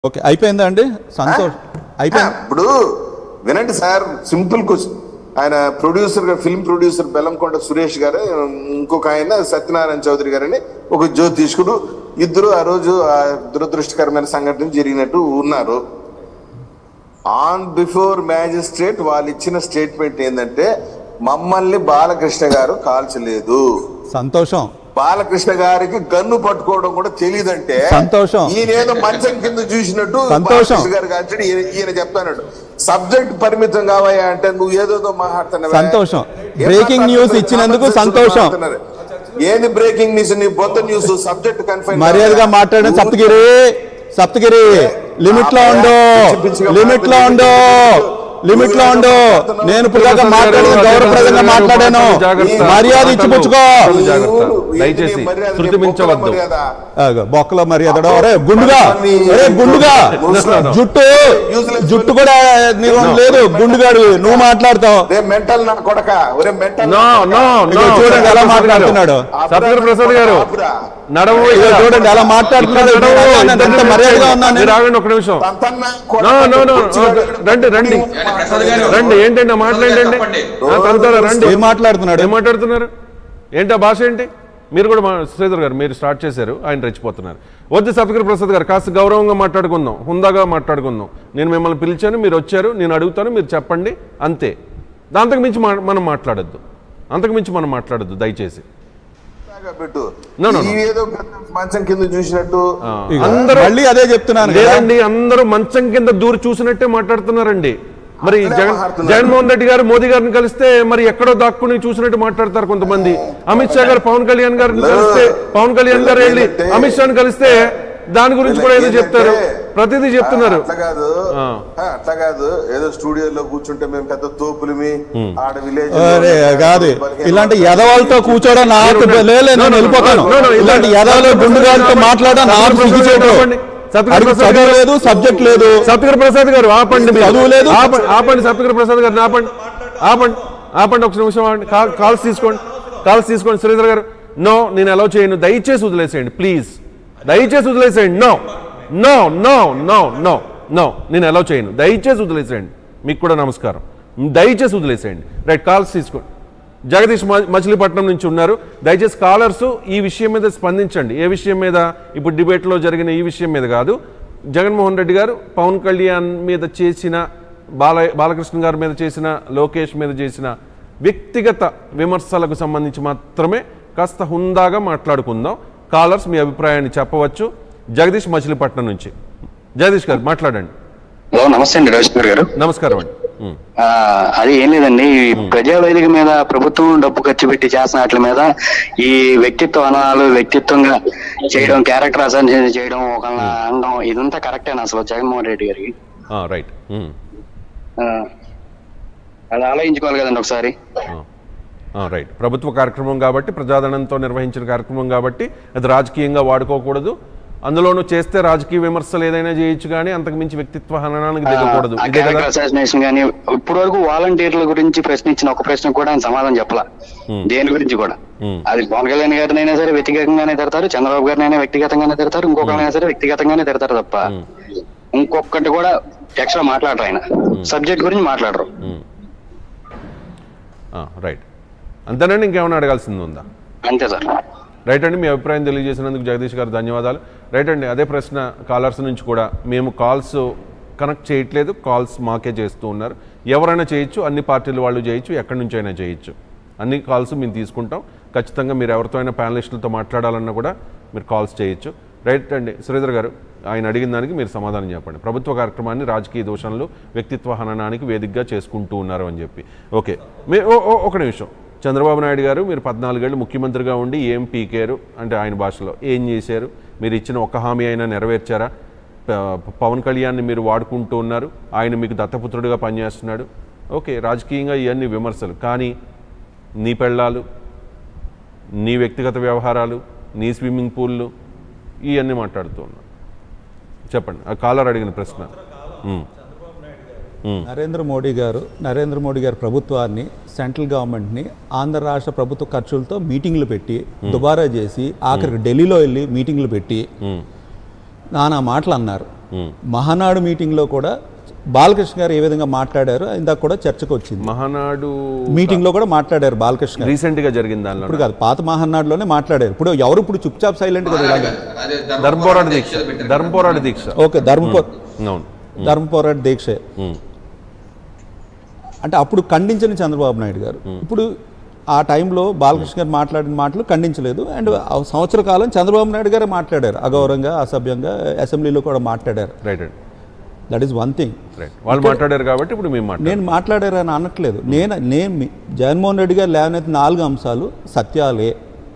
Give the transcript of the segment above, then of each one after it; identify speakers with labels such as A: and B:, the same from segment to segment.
A: Okay అయిపోయిందా అండి సంతోష్ అయిపోయింది
B: ఇప్పుడు వినండి సార్ సింపుల్ క్వశ్చన్ ఆయన ప్రొడ్యూసర్ గారు ఫిల్మ్ ప్రొడ్యూసర్ బెల్లంకొండ సురేష్ గారు ఇంకొక ఆయన సత్యనారాయణ చౌదరి గారని ఒక జ్యోతిష్కుడు ఇద్దరు ఆ రోజు ఆ దురదృష్టకరమైన సంఘటన జరిగినట్టు ఉన్నారు ఆన్ బిఫోర్ మ్యాజిస్ట్రేట్ వాళ్ళు ఇచ్చిన స్టేట్మెంట్ ఏంటంటే మమ్మల్ని బాలకృష్ణ గారు కాల్చలేదు
A: సంతోషం
B: బాలకృష్ణ గారికి గన్ను పట్టుకోవడం కూడా తెలియదంటే
A: సంతోషం.
B: ఈయనేదో మంచం కింద చూసినట్టు
A: సంతోషం.
B: బాలకృష్ణ గారు కాల్చడు ఈయన ఈయన చెప్తాడు సబ్జెక్ట్ పరిమితం కావయ్యా అంటే నువ్వు ఏదోదో మాట్లాడుతున్నావా?
A: సంతోషం.
B: ఏం
A: Breaking news
B: మాట్లాడుతున్నావు?
A: ఇచ్చినందుకు
B: కామన్ సెన్స్
A: సంతోషం.
B: మాట్లాడుతున్నారు. ఏంది బ్రేకింగ్ న్యూస్ నీ బొత్త న్యూస్ సబ్జెక్ట్ కన్ఫైన్
A: మర్యాదగా మాట్లాడిన సప్తగిరి సప్తగిరి లిమిట్ లో ఉండు లిమిట్ లో ఉండు లిమిట్ లో ఉండు నేను ఇప్పుడు దాకా మాట్లాడిన గౌరవప్రదంగా మాట్లాడాను మర్యాద ఇచ్చి పుచ్చుకో
C: జాగ్రత్త. దయచేసి శృతి మించవద్దు.
A: ఆగు, బొక్కలో మర్యాద అరే గుండుగా అరే గుండుగా జుట్టు జుట్టు కూడా నీకు లేదు గుండుగాడు నువ్వు మాట్లాడతావు
B: రే మెంటల్ నా కొడక ఒరే మెంటల్
C: నో నో నో
A: ఇదిగో చూడండి ఎలా మాట్లాడుతున్నాడు
C: సత్యగిరి ప్రసాద్ గారు నడవు
A: ఇదిగో
C: ఇక్కడ.
A: చూడండి ఎలా మాట్లాడుతున్నాడు
C: ఇక్కడ నడవు.
A: నేను ఎంత మర్యాదగా ఉన్నాను
C: మీరు
A: నేను.
C: ఆగండి ఒక నిమిషం
B: తంతన్న
C: నో నో నో
B: కొడక.
C: రండి రండి
D: ప్రసాద్ గారు.
C: రండి ఏంటండి ఆ మాట్లాడండి
D: చెప్పండి.
C: తంతారా రండి
A: ఏం మాట్లాడుతున్నాడు
C: ఏం మాట్లాడుతున్నారు ఏంటి ఆ భాష ఏంటి మీరు కూడా మా శ్రీధర్ గారు మీరు స్టార్ట్ చేశారు ఆయన రెచ్చిపోతున్నారు వద్దు సత్యగిరి ప్రసాద్ గారు కాస్త గౌరవంగా మాట్లాడుకుందాం హుందాగా మాట్లాడుకుందాం నేను మిమ్మల్ని పిలిచాను మీరు వచ్చారు నేను అడుగుతాను మీరు చెప్పండి అంతే అంతకు మించి మా- మనం మాట్లాడొద్దు అంతకు మించి మనం మాట్లాడొద్దు దయచేసి
B: లాగా పెట్టు
C: No, no, no.
B: ఈ ఏదో పెద్ద మంచం కింద చూసినట్టు
A: ఇగో,
C: అందరూ
A: మళ్ళీ అదే చెప్తున్నాను కదా.
C: లేదండి అందరూ మంచం కింద దూరి చూసినట్టే మాట్లాడుతున్నారండి మరి
B: అట్లే
C: జగన్
B: మాట్లాడుతున్నారు.
C: జగన్మోహన్ రెడ్డి గారు మోదీ గారిని కలిస్తే మరి ఎక్కడో దాక్కుని చూసినట్టు మాట్లాడతారు కొంతమంది అమిత్ షా గారు పవన్ కళ్యాణ్ గారిని కలిస్తే పవన్ కళ్యాణ్ గారు వెళ్ళి అమిత్ షాని కలిస్తే దాని గురించి కూడా ఏదో చెప్తారు ప్రతిదీ చెప్తున్నారు
B: అట్లా కాదు
C: ఆ.
B: ఆ, అట్లా కాదు ఏదో స్టూడియోలో కూర్చుంటే మేము పెద్ద తోపులమి ఆడ విలేజ్
A: అరే కాదు ఇలాంటి ఎదవాళ్ళతో కూర్చోవడం నాకు లేలే నేను వెళ్ళిపోతాను
C: No, no, no,
A: ఇలాంటి ఎదవలు గుండుగాలతో మాట్లాడడం నాకు సిగ్గు చేయడం
C: సత్యగిరి
A: అడిగి
C: ప్రసాద్
A: చదువు
C: గారు
A: లేదు సబ్జెక్ట్ లేదు
C: సత్యగిరి ప్రసాద్ గారు ఆపండి మీరు.
A: చదువు లేదు.
C: ఆపండి ఆపండి సత్యగిరి ప్రసాద్ గారిని ఆపండి ఆపండి ఆపండి ఒక నిమిషం ఆపండి కాల్ కాల్స్ తీసుకోండి కాల్స్ తీసుకోండి శ్రీధర్ గారు నో నేను అలౌ చేయను దయచేసి వదిలేసేయండి ప్లీజ్ దయచేసి వదిలేసేయండి no no no no no no నేను అలౌ చేయను దయచేసి వదిలేసేయండి మీకు కూడా నమస్కారం దయచేసి వదిలేసేయండి రైట్ కాల్స్ తీసుకోండి జగదీష్ మ- మచిలీపట్నం నుంచి ఉన్నారు దయచేసి కాలర్స్ ఈ విషయం మీద స్పందించండి ఏ విషయం మీద ఇప్పుడు డిబేట్లో జరిగిన ఈ విషయం మీద కాదు జగన్మోహన్ రెడ్డి గారు పవన్ కళ్యాణ్ మీద చేసిన బాల బాలకృష్ణ గారి మీద చేసిన లోకేష్ మీద చేసిన వ్యక్తిగత విమర్శలకు సంబంధించి మాత్రమే కాస్త హుందాగా మాట్లాడుకుందాం కాలర్స్ మీ అభిప్రాయాన్ని చెప్పవచ్చు జగదీష్ మచిలీపట్నం నుంచి జగదీష్ గారు మాట్లాడండి
E: హలో నమస్తే అండి రవిశంకర్ గారు
C: నమస్కారం అండి ఉం.
E: ఆ, అది ఏం లేదండి ఈ ప్రజావేదిక మీద ప్రభుత్వం డబ్బు ఖర్చు పెట్టి చేసిన వాటి మీద ఈ వ్యక్తిత్వ అనాలు వ్యక్తిత్వంగా చేయడం క్యారెక్టర్ అసైన్ చేయడం ఒక అనడం ఇదంతా కరెక్టేనా అసలు జగన్మోహన్ రెడ్డి గారికి
C: ఆ, రైట్ ఉం.
E: ఆ, అది ఆలోచించుకోవాలి కదండి ఒకసారి
C: ఆ, రైట్ ప్రభుత్వ కార్యక్రమం కాబట్టి ప్రజాధనంతో నిర్వహించిన కార్యక్రమం కాబట్టి అది రాజకీయంగా వాడుకోకూడదు అందులోనూ చేస్తే రాజకీయ విమర్శలు ఏదైనా చేయొచ్చు కానీ అంతకు మించి వ్యక్తిత్వ హననానికి దిగకూడదు
E: ఆ
C: ఇదే కదా
E: క్యారెక్టర్ అసాసినేషన్ కానీ ఇప్పటి వరకు వాలంటీర్ల గురించి ప్రశ్నించిన ఒక ప్రశ్న కూడా ఆయన సమాధానం చెప్పలా దేని గురించి కూడా
C: Hmm.
E: అది పవన్ కళ్యాణ్ గారినైనా సరే వ్యక్తిగతంగానే తిడతారు చంద్రబాబు గారినైనా వ్యక్తిగతంగానే తిడతారు ఇంకొకరినైనా సరే వ్యక్తిగతంగానే తిడతారు తప్ప ఇంకొకటి కూడా ఎక్స్ట్రా మాట్లాడరు ఆయన సబ్జెక్ట్ గురించి మాట్లాడరు
C: ఆ, రైట్ అంతేనండి ఇంకేమైనా అడగాల్సింది ఉందా
E: అంతే సార్
C: రైట్ అండి మీ అభిప్రాయం తెలియజేసినందుకు జగదీష్ గారు ధన్యవాదాలు రైట్ అండి అదే ప్రశ్న కాలర్స్ నుంచి కూడా మేము కాల్స్ కనెక్ట్ చేయట్లేదు కాల్స్ మాకే చేస్తూ ఉన్నారు ఎవరైనా చేయొచ్చు అన్ని పార్టీల వాళ్ళు చేయొచ్చు ఎక్కడి నుంచి అయినా చేయొచ్చు అన్ని కాల్స్ మేము తీసుకుంటాం ఖచ్చితంగా మీరు ఎవరితో అయినా ప్యానలిస్టులతో మాట్లాడాలన్నా కూడా మీరు కాల్స్ చేయొచ్చు రైట్ అండి శ్రీధర్ గారు ఆయన అడిగిన దానికి మీరు సమాధానం చెప్పండి ప్రభుత్వ కార్యక్రమాన్ని రాజకీయ దోషణలు వ్యక్తిత్వ హననానికి వేదికగా చేసుకుంటూ ఉన్నారు అని చెప్పి ఓకే మీ ఓ- ఓ- ఒక నిమిషం చంద్రబాబు నాయుడు గారు మీరు పద్నాలుగేళ్ళు ముఖ్యమంత్రిగా ఉండి ఏం పీకారు అంటే ఆయన భాషలో ఏం చేశారు మీరు ఇచ్చిన ఒక్క హామీ అయినా నెరవేర్చారా ప- పవన్ కళ్యాణ్ని మీరు వాడుకుంటూ ఉన్నారు ఆయన మీకు దత్తపుత్రుడిగా పనిచేస్తున్నాడు ఓకే రాజకీయంగా ఇవన్నీ విమర్శలు కానీ నీ పెళ్ళాలు నీ వ్యక్తిగత వ్యవహారాలు నీ స్విమ్మింగ్ పూల్లు ఇవన్నీ మాట్లాడుతూ ఉన్నారు చెప్పండి ఆ కాలర్ అడిగిన ప్రశ్న ఉమ్.
A: నరేంద్ర మోడీ గారు నరేంద్ర మోడీ గారి ప్రభుత్వాన్ని సెంట్రల్ గవర్నమెంట్ని ఆంధ్ర రాష్ట్ర ప్రభుత్వ ఖర్చులతో మీటింగ్లు పెట్టి దుబారా చేసి ఆఖరికి ఢిల్లీలో వెళ్ళి మీటింగ్లు పెట్టి
C: ఉమ్.
A: నానా మాటలు అన్నారు మహానాడు మీటింగ్లో కూడా బాలకృష్ణ గారు ఏ విధంగా మాట్లాడారు ఇందాక కూడా చర్చకు వచ్చింది
C: మహానాడు
A: మీటింగ్లో కూడా మాట్లాడారు బాలకృష్ణ గారు
C: రీసెంట్ గా జరిగిన దానిలో
A: ఇప్పుడు కాదు పాత మహానాడులోనే మాట్లాడారు ఇప్పుడు ఎవరు ఇప్పుడు చుప్చాప్ సైలెంట్ కదా ఇలాగా
C: ధర్మపోరాట దీక్ష ధర్మపోరాట దీక్ష
A: ఓకే ధర్మపో
C: అవును
A: ధర్మపోరాట దీక్ష
C: ఉమ్.
A: అంటే అప్పుడు ఖండించని చంద్రబాబు నాయుడు గారు ఇప్పుడు ఆ టైంలో బాలకృష్ణ గారు మాట్లాడిన మాటలు ఖండించలేదు అండ్ ఆ సంవత్సర కాలం చంద్రబాబు నాయుడు గారే మాట్లాడారు అగౌరవంగా అసభ్యంగా అసెంబ్లీలో కూడా మాట్లాడారు
C: రైట్ అండి
A: that is one thing
C: right వాళ్ళు మాట్లాడారు కాబట్టి ఇప్పుడు మేము మాట్లాడారు
A: నేను మాట్లాడారని అనట్లేదు నేను నేను మీ- జగన్మోహన్ రెడ్డి గారు లేవనైతే నాలుగు అంశాలు సత్యాలే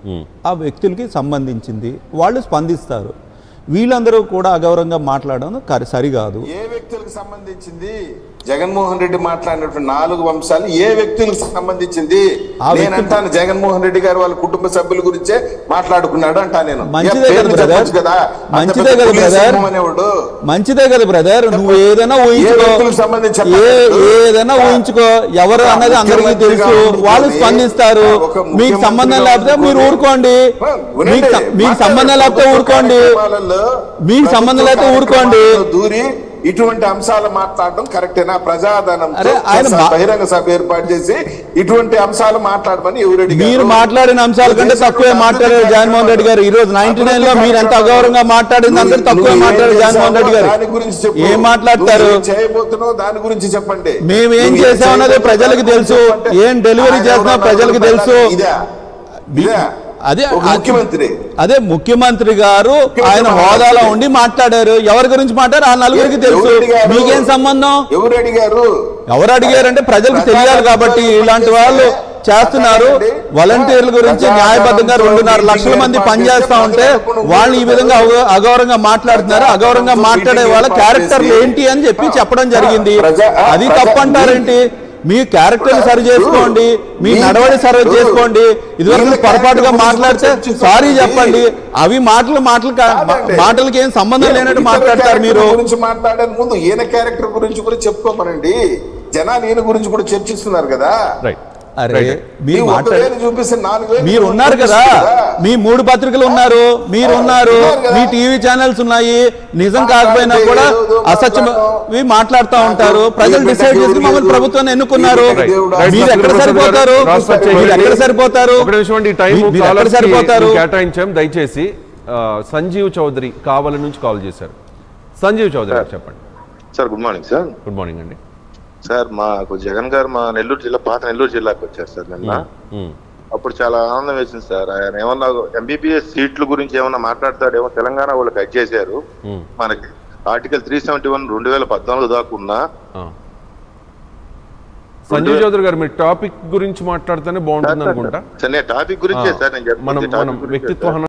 A: ఆ వ్యక్తులకి సంబంధించింది వాళ్ళు స్పందిస్తారు వీళ్ళందరూ కూడా అగౌరవంగా మాట్లాడడం కరి- సరికాదు
B: ఏ వ్యక్తులకు సంబంధించింది జగన్మోహన్ రెడ్డి మాట్లాడినటువంటి నాలుగు అంశాలు ఏ వ్యక్తులకు సంబంధించింది
A: ఆ వ్యక్తులు-
B: నేను అంటాను జగన్మోహన్ రెడ్డి గారు వాళ్ళ కుటుంబ సభ్యుల గురించే మాట్లాడుకున్నాడు అంటా నేను
A: మంచిదే
B: ఏ
A: కదా
B: పేర్లు
A: బ్రదర్
B: చెప్పొచ్చు కదా అంత
A: మంచిదే
B: పెద్ద
A: కదా
B: పులి
A: బ్రదర్
B: సింహం అనేవాడు
A: మంచిదే కదా బ్రదర్ నువ్వు ఏదైనా ఊహించుకో
B: వ్యక్తులకు సంబంధించి
A: ఏ
B: చెప్పండి.
A: ఏదైనా ఊహించుకో ఎవరు అన్నది అందరికీ తెలుసు వాళ్ళు స్పందిస్తారు
B: ఒక
A: మీకు సంబంధం లేకపోతే మీరు ఊరుకోండి
B: వినండి.
A: మీకు స- మీకు సంబంధం లేకపోతే ఊరుకోండి
B: కార్యక్రమాలలో
A: మీకు సంబంధం లేకపోతే ఊరుకోండి
B: కార్యక్రమాలలో దూరి ఇటువంటి అంశాలు మాట్లాడడం కరెక్టేనా ప్రజాధనం
A: అరే, ఆయన మా-
B: బహిరంగ సభ ఏర్పాటు చేసి ఇటువంటి అంశాలు మాట్లాడమని ఎవరు అడిగారు?
A: మీరు మాట్లాడిన అంశాల కంటే తక్కువే మాట్లాడారు జగన్మోహన్ రెడ్డి గారు ఈ రోజు నైన్టీ నైన్ లో మీరు ఎంత అగౌరవంగా మాట్లాడింది అందరూ
B: నువ్వు-
A: తక్కువే
B: నువ్వు ఏం
A: మాట్లాడారు జగన్మోహన్ రెడ్డి గారు
B: దాని గురించి చెప్పు.
A: ఏం మాట్లాడతారు
B: నువ్వు ఏం చేయబోతున్నావు దాని గురించి చెప్పండి
A: మేము ఏం
B: నువ్వు
A: చేసామన్నది
B: చేయబోతున్నావు
A: ప్రజలకు
B: దాని గురించి
A: తెలుసు.
B: చెప్పండి.
A: ఏం డెలివరీ
B: ఆయన
A: చేస్తున్నా
B: ఎవరో
A: ప్రజలకు
B: నాకు
A: తెలుసు.
B: ఇదా? ఇదా?
A: అదే
B: ఒక ముఖ్యమంత్రి
A: అదే ముఖ్యమంత్రి గారు ఆయన హోదాలో ఉండి మాట్లాడారు ఎవరి గురించి మాట్లాడారు ఆ నలుగురికి తెలుసు
B: ఎవరు అడిగారు?
A: మీకేం సంబంధం
B: ఎవరు అడిగారు
A: ఎవరు అడిగారంటే ప్రజలకు తెలియాలి కాబట్టి ఇలాంటి వాళ్ళు చేస్తున్నారు వాలంటీర్ల గురించి న్యాయబద్ధంగా రెండున్నర లక్షల మంది పనిచేస్తా ఉంటే వాళ్ళు ఈ విధంగా అగౌ- అగౌరవంగా మాట్లాడుతున్నారు అగౌరవంగా మాట్లాడే వాళ్ళ క్యారెక్టర్లు ఏంటి అని చెప్పి చెప్పడం జరిగింది అది తప్పంటారేంటి మీ క్యారెక్టర్ సరి చేసుకోండి మీ నడవడి సరి చేసుకోండి ఇదివరకు పొరపాటుగా మాట్లాడితే సారీ చెప్పండి అవి మాటలు మాటలు కా-
B: కాదండి.
A: మాటలకి ఏం సంబంధం లేనట్టు
B: ఇతర
A: మాట్లాడతారు
B: క్యారెక్టర్
A: మీరు
B: గురించి మాట్లాడే ముందు ఈయన క్యారెక్టర్ గురించి కూడా చెప్పుకోమనండి జనాలు ఈయన గురించి కూడా చర్చిస్తున్నారు కదా
C: రైట్
A: అరే
C: రైట్
A: మీరు
B: నీవు ఒక
A: మాట్లాడు
B: వేలు చూపిస్తే నాలుగు వేలు
A: మీరు ఉన్నారు కదా
B: చూపిస్తుంది
A: మీ మూడు పత్రికలు ఉన్నారు మీరు
B: ఆ,
A: ఉన్నారు
B: ఉన్నారు కదా.
A: మీ టీవీ ఛానల్స్ ఉన్నాయి నిజం కాకపోయినా
B: మాట్లాడితే
A: కూడా
B: ఏదో
A: అసత్యం
B: మాట్లాడతాం.
A: ఇవి మాట్లాడుతూ ఉంటారు
B: నాకు
A: ప్రజలు
B: ఈ
A: డిసైడ్
B: బిడ్డకి
A: చేసి మమ్మల్ని
B: ఎవరు
A: ప్రభుత్వాన్ని ఎన్నుకున్నారు
B: ఈ బిడ్డకి దేవుడా.
A: మీరు ఎక్కడ
C: రాష్ట్ర
A: సరిపోతారు
C: రాష్ట్ర
A: మీరు ఎక్కడ సరిపోతారు
C: ఒక నిమిషం అండి ఈ టైం
A: మీరు ఎక్కడ
C: కాలర్స్కి
A: సరిపోతారు
C: కేటాయించాం దయచేసి ఆ, సంజీవ్ చౌదరి కావలి నుంచి కాల్ చేశారు సంజీవ్ చౌదరి గారు చెప్పండి
D: sir good morning sir
C: good morning అండి
D: సార్ మాకు జగన్ గారు మా నెల్లూరు జిల్లా పాత నెల్లూరు జిల్లాకి వచ్చారు సార్ నిన్న
C: ఉమ్,
D: అప్పుడు చాలా ఆనందం వేసింది సార్ ఆయన ఏమన్నా ఎంబీబీఎస్ సీట్ల గురించి ఏమన్నా మాట్లాడతాడేమో తెలంగాణ వాళ్ళు కట్ చేశారు
C: ఉమ్,
D: మనకి ఆర్టికల్ త్రీ సెవెంటీ వన్ రెండు వేల పద్నాలుగు దాకా ఉన్నా
C: ఆ. సంజీవ్ చౌదరి గారు మీరు టాపిక్ గురించి మాట్లాడితేనే బాగుంటుంది అనుకుంటా
D: సార్ నేను టాపిక్ గురించే సార్ నేను
C: మనం
D: చెప్పింది
C: మనం
D: టాపిక్ గురించే
C: వ్యక్తిత్వ
D: సార్.